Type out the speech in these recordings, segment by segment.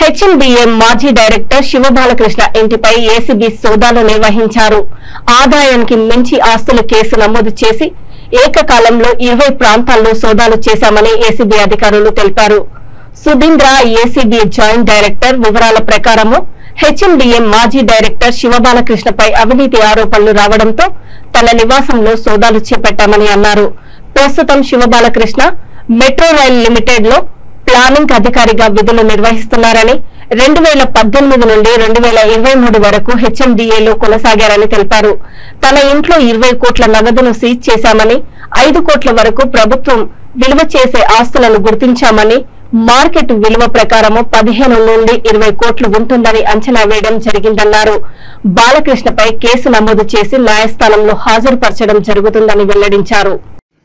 HMDA మాజీ director Shiva Balakrishna ఇంటిపై ACB సోదాలు నిర్వహించారు ఆదాయానికి మించి ఆస్తుల కేసు నమోదు చేసి ఏకకాలంలో ఇరవై ప్రాంతాల్లో సోదాలు చేశామని ఏసీబీ అధికారులు తెలిపారు సుధీంద్ర ఏసీబీ జాయింట్ డైరెక్టర్ వివరాల ప్రకారము హెచ్ఎండిఏ మాజీ డైరెక్టర్ శివబాలకృష్ణపై అవినీతి ఆరోపణలు రావడంతో తన నివాసంలో సోదాలు చేపట్టామని అన్నారు ప్రస్తుతం శివబాలకృష్ణ మెట్రో రైల్ లిమిటెడ్ లో ప్లానింగ్ అధికారిగా విధులు నిర్వహిస్తున్నారని రెండు వేల పద్దెనిమిది నుండి రెండు వేల ఇరవై మూడు వరకు హెచ్ఎండిఏలో కొనసాగారని తెలిపారు తన ఇంట్లో ఇరవై కోట్ల నగదును సీజ్ చేశామని ఐదు కోట్ల వరకు ప్రభుత్వం విలువ చేసే ఆస్తులను గుర్తించామని మార్కెట్ విలువ ప్రకారము పదిహేను నుండి ఇరవై కోట్లు ఉంటుందని అంచనా వేయడం జరిగిందన్నారు బాలకృష్ణపై కేసు నమోదు చేసి న్యాయస్థానంలో హాజరుపరచడం జరుగుతుందని వెల్లడించారు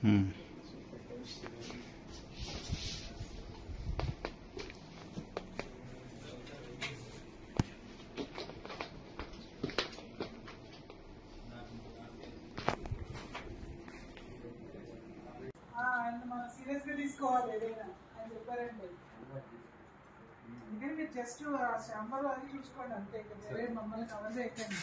ఆయన మనం సీరియస్ గా తీసుకోవాలి ఏదైనా అని చెప్పారండి అందుకని మీరు జస్ట్ ఆ శాంబర్ అది చూసుకోండి అంతే ఇక వేరే మమ్మల్ని కవర్ చేయకండి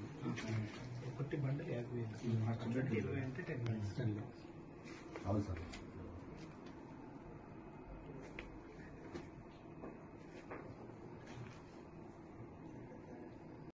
ఒకటి బండ యాభై వేలు ఇరవై అంటే టెన్ మినిట్స్ అవును సార్